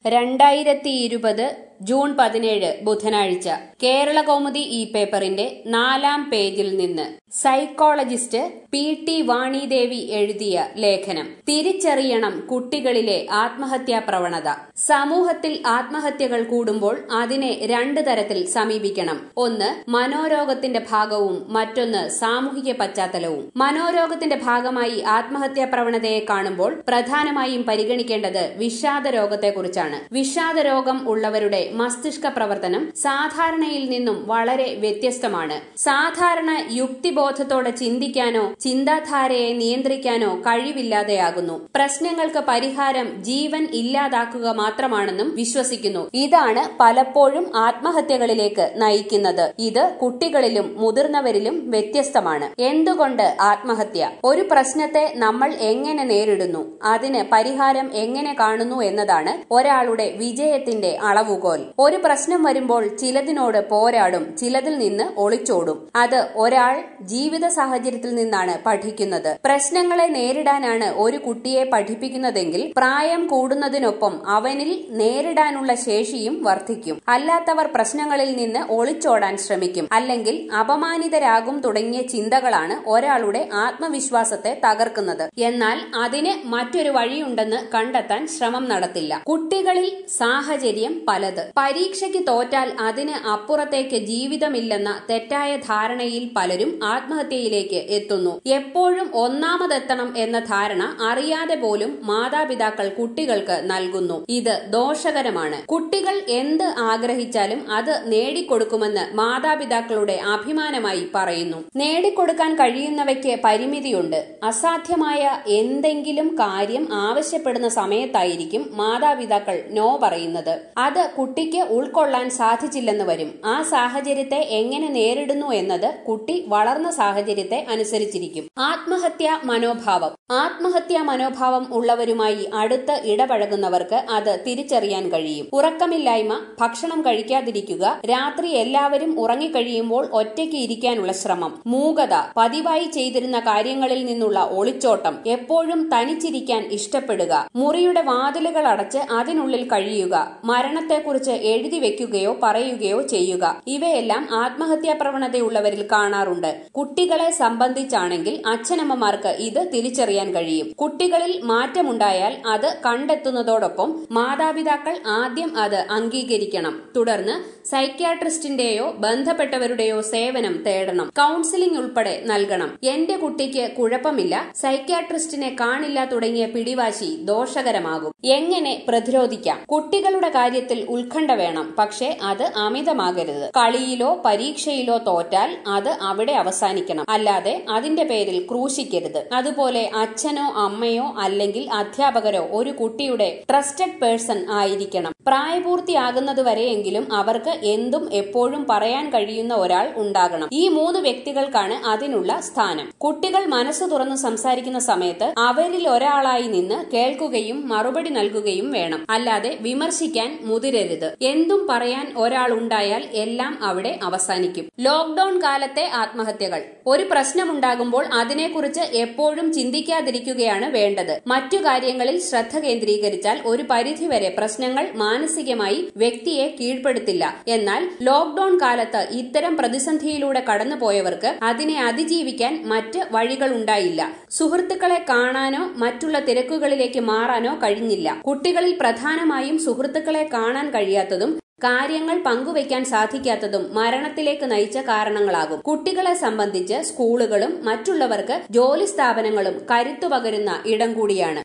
രണ്ടായിരത്തി ഇരുപത് ജൂൺ പതിനേഴ് ബുധനാഴ്ച കേരള കൗമുദി ഈ പേപ്പറിന്റെ നാലാം പേജിൽ നിന്ന് സൈക്കോളജിസ്റ്റ് പി ടി വാണിദേവി എഴുതിയ ലേഖനം തിരിച്ചറിയണം കുട്ടികളിലെ ആത്മഹത്യാ പ്രവണത സമൂഹത്തിൽ ആത്മഹത്യകൾ കൂടുമ്പോൾ അതിനെ രണ്ട് തരത്തിൽ സമീപിക്കണം ഒന്ന് മനോരോഗത്തിന്റെ ഭാഗവും മറ്റൊന്ന് സാമൂഹിക പശ്ചാത്തലവും മനോരോഗത്തിന്റെ ഭാഗമായി ആത്മഹത്യാ പ്രവണതയെ കാണുമ്പോൾ പ്രധാനമായും പരിഗണിക്കേണ്ടത് വിഷാദ രോഗത്തെക്കുറിച്ചാണ് വിഷാദ രോഗം ഉള്ളവരുടെ മസ്തിഷ്ക പ്രവർത്തനം സാധാരണയിൽ നിന്നും വളരെ വ്യത്യസ്തമാണ് സാധാരണ യുക്തിബോധത്തോടെ ചിന്തിക്കാനോ ചിന്താധാരയെ നിയന്ത്രിക്കാനോ കഴിവില്ലാതെയാകുന്നു പ്രശ്നങ്ങൾക്ക് പരിഹാരം ജീവൻ ഇല്ലാതാക്കുക മാത്രമാണെന്നും വിശ്വസിക്കുന്നു ഇതാണ് പലപ്പോഴും ആത്മഹത്യകളിലേക്ക് നയിക്കുന്നത് ഇത് കുട്ടികളിലും മുതിർന്നവരിലും വ്യത്യസ്തമാണ് എന്തുകൊണ്ട് ആത്മഹത്യ ഒരു പ്രശ്നത്തെ നമ്മൾ എങ്ങനെ നേരിടുന്നു അതിന് പരിഹാരം എങ്ങനെ കാണുന്നു എന്നതാണ് ഒരാളുടെ വിജയത്തിന്റെ അളവുകോൽ ഒരു പ്രശ്നം വരുമ്പോൾ ചിലതിനോട് പോരാടും ചിലതിൽ നിന്ന് ഒളിച്ചോടും അത് ഒരാൾ ജീവിത സാഹചര്യത്തിൽ നിന്നാണ് പഠിക്കുന്നത് പ്രശ്നങ്ങളെ നേരിടാനാണ് ഒരു കുട്ടിയെ പഠിപ്പിക്കുന്നതെങ്കിൽ പ്രായം കൂടുന്നതിനൊപ്പം അവനിൽ നേരിടാനുള്ള ശേഷിയും വർദ്ധിക്കും അല്ലാത്തവർ പ്രശ്നങ്ങളിൽ നിന്ന് ഒളിച്ചോടാൻ ശ്രമിക്കും അല്ലെങ്കിൽ അപമാനിതരാകും തുടങ്ങിയ ചിന്തകളാണ് ഒരാളുടെ ആത്മവിശ്വാസത്തെ തകർക്കുന്നത് എന്നാൽ അതിന് മറ്റൊരു വഴിയുണ്ടെന്ന് കണ്ടെത്താൻ ശ്രമം നടത്തില്ല കുട്ടികളിൽ സാഹചര്യം പലത് പരീക്ഷയ്ക്ക് തോറ്റാൽ അതിന് അപ്പുറത്തേക്ക് ജീവിതമില്ലെന്ന തെറ്റായ ധാരണയിൽ പലരും ആത്മഹത്യയിലേക്ക് എത്തുന്നു എപ്പോഴും ഒന്നാമതെത്തണം എന്ന ധാരണ അറിയാതെ പോലും മാതാപിതാക്കൾ കുട്ടികൾക്ക് നൽകുന്നു ഇത് ദോഷകരമാണ് കുട്ടികൾ എന്ത് ആഗ്രഹിച്ചാലും അത് നേടിക്കൊടുക്കുമെന്ന് മാതാപിതാക്കളുടെ അഭിമാനമായി പറയുന്നു നേടിക്കൊടുക്കാൻ കഴിയുന്നവയ്ക്ക് പരിമിതിയുണ്ട് അസാധ്യമായ എന്തെങ്കിലും കാര്യം ആവശ്യപ്പെടുന്ന സമയത്തായിരിക്കും മാതാപിതാക്കൾ നോ പറയുന്നത് അത് കുട്ടിക്ക് ഉൾക്കൊള്ളാൻ സാധിച്ചില്ലെന്ന് വരും ആ സാഹചര്യത്തെ എങ്ങനെ നേരിടുന്നു എന്നത് കുട്ടി വളർന്ന സാഹചര്യത്തെ അനുസരിച്ചിരിക്കും ആത്മഹത്യാ മനോഭാവം ആത്മഹത്യാ മനോഭാവം ഉള്ളവരുമായി അടുത്ത് ഇടപഴകുന്നവർക്ക് അത് തിരിച്ചറിയാൻ കഴിയും ഉറക്കമില്ലായ്മ ഭക്ഷണം കഴിക്കാതിരിക്കുക രാത്രി എല്ലാവരും ഉറങ്ങിക്കഴിയുമ്പോൾ ഒറ്റയ്ക്ക് ഇരിക്കാനുള്ള ശ്രമം മൂകത പതിവായി ചെയ്തിരുന്ന കാര്യങ്ങളിൽ നിന്നുള്ള ഒളിച്ചോട്ടം എപ്പോഴും തനിച്ചിരിക്കാൻ ഇഷ്ടപ്പെടുക മുറിയുടെ വാതിലുകൾ അടച്ച് അതിനുള്ളിൽ കഴിയുക മരണത്തെക്കുറിച്ച് എഴുതി വെക്കുകയോ പറയുകയോ ചെയ്യുക ഇവയെല്ലാം ആത്മഹത്യാ പ്രവണതയുള്ളവരിൽ കാണാറുണ്ട് കുട്ടികളെ സംബന്ധിച്ചാണെങ്കിൽ അച്ഛനമ്മമാർക്ക് ഇത് തിരിച്ചറിയാൻ കഴിയും കുട്ടികളിൽ മാറ്റമുണ്ടായാൽ അത് കണ്ടെത്തുന്നതോടൊപ്പം മാതാപിതാക്കൾ ആദ്യം അത് അംഗീകരിക്കണം തുടർന്ന് സൈക്യാട്രിസ്റ്റിന്റെയോ ബന്ധപ്പെട്ടവരുടെയോ സേവനം തേടണം കൌൺസിലിംഗ് ഉൾപ്പെടെ നൽകണം എന്റെ കുട്ടിക്ക് കുഴപ്പമില്ല സൈക്യാട്രിസ്റ്റിനെ കാണില്ല തുടങ്ങിയ പിടിവാശി ദോഷകരമാകും എങ്ങനെ പ്രതിരോധിക്കാം കുട്ടികളുടെ കാര്യത്തിൽ ഉത്കണ്ഠ വേണം പക്ഷേ അത് അമിതമാകരുത് കളിയിലോ പരീക്ഷയിലോ തോറ്റാൽ അത് അവിടെ അവസാനിക്കണം അല്ലാതെ അതിന്റെ പേരിൽ ക്രൂശിക്കരുത് അതുപോലെ അച്ഛനോ അമ്മയോ അല്ലെങ്കിൽ അധ്യാപകരോ ഒരു കുട്ടിയുടെ ട്രസ്റ്റഡ് പേഴ്സൺ ആയിരിക്കണം പ്രായപൂർത്തിയാകുന്നതുവരെയെങ്കിലും അവർക്ക് എന്തും എപ്പോഴും പറയാൻ കഴിയുന്ന ഒരാൾ ഉണ്ടാകണം ഈ മൂന്ന് വ്യക്തികൾക്കാണ് അതിനുള്ള സ്ഥാനം കുട്ടികൾ മനസ്സ് തുറന്ന് സംസാരിക്കുന്ന സമയത്ത് അവരിൽ ഒരാളായി നിന്ന് കേൾക്കുകയും മറുപടി നൽകുകയും വേണം അല്ലാതെ വിമർശിക്കാൻ മുതിരരുത് എന്തും പറയാൻ ഒരാൾ ഉണ്ടായാൽ എല്ലാം അവിടെ അവസാനിക്കും ലോക്ഡൌൺ കാലത്തെ ആത്മഹത്യകൾ ഒരു പ്രശ്നമുണ്ടാകുമ്പോൾ അതിനെക്കുറിച്ച് എപ്പോഴും ചിന്തിക്കാതിരിക്കുകയാണ് വേണ്ടത് മറ്റു കാര്യങ്ങളിൽ ശ്രദ്ധ കേന്ദ്രീകരിച്ചാൽ ഒരു പരിധിവരെ പ്രശ്നങ്ങൾ മാനസികമായി വ്യക്തിയെ കീഴ്പ്പെടുത്തില്ല എന്നാൽ ലോക്ഡൌൺ കാലത്ത് ഇത്തരം പ്രതിസന്ധിയിലൂടെ കടന്നുപോയവർക്ക് അതിനെ അതിജീവിക്കാൻ മറ്റ് വഴികളുണ്ടായില്ല സുഹൃത്തുക്കളെ കാണാനോ മറ്റുള്ള തിരക്കുകളിലേക്ക് മാറാനോ കഴിഞ്ഞില്ല കുട്ടികളിൽ പ്രധാനമായും സുഹൃത്തുക്കളെ കാണാൻ കഴിയാത്തതും കാര്യങ്ങൾ പങ്കുവയ്ക്കാൻ സാധിക്കാത്തതും മരണത്തിലേക്ക് നയിച്ച കാരണങ്ങളാകും കുട്ടികളെ സംബന്ധിച്ച് സ്കൂളുകളും മറ്റുള്ളവർക്ക് ജോലി സ്ഥാപനങ്ങളും കരുത്തു പകരുന്ന ഇടം കൂടിയാണ്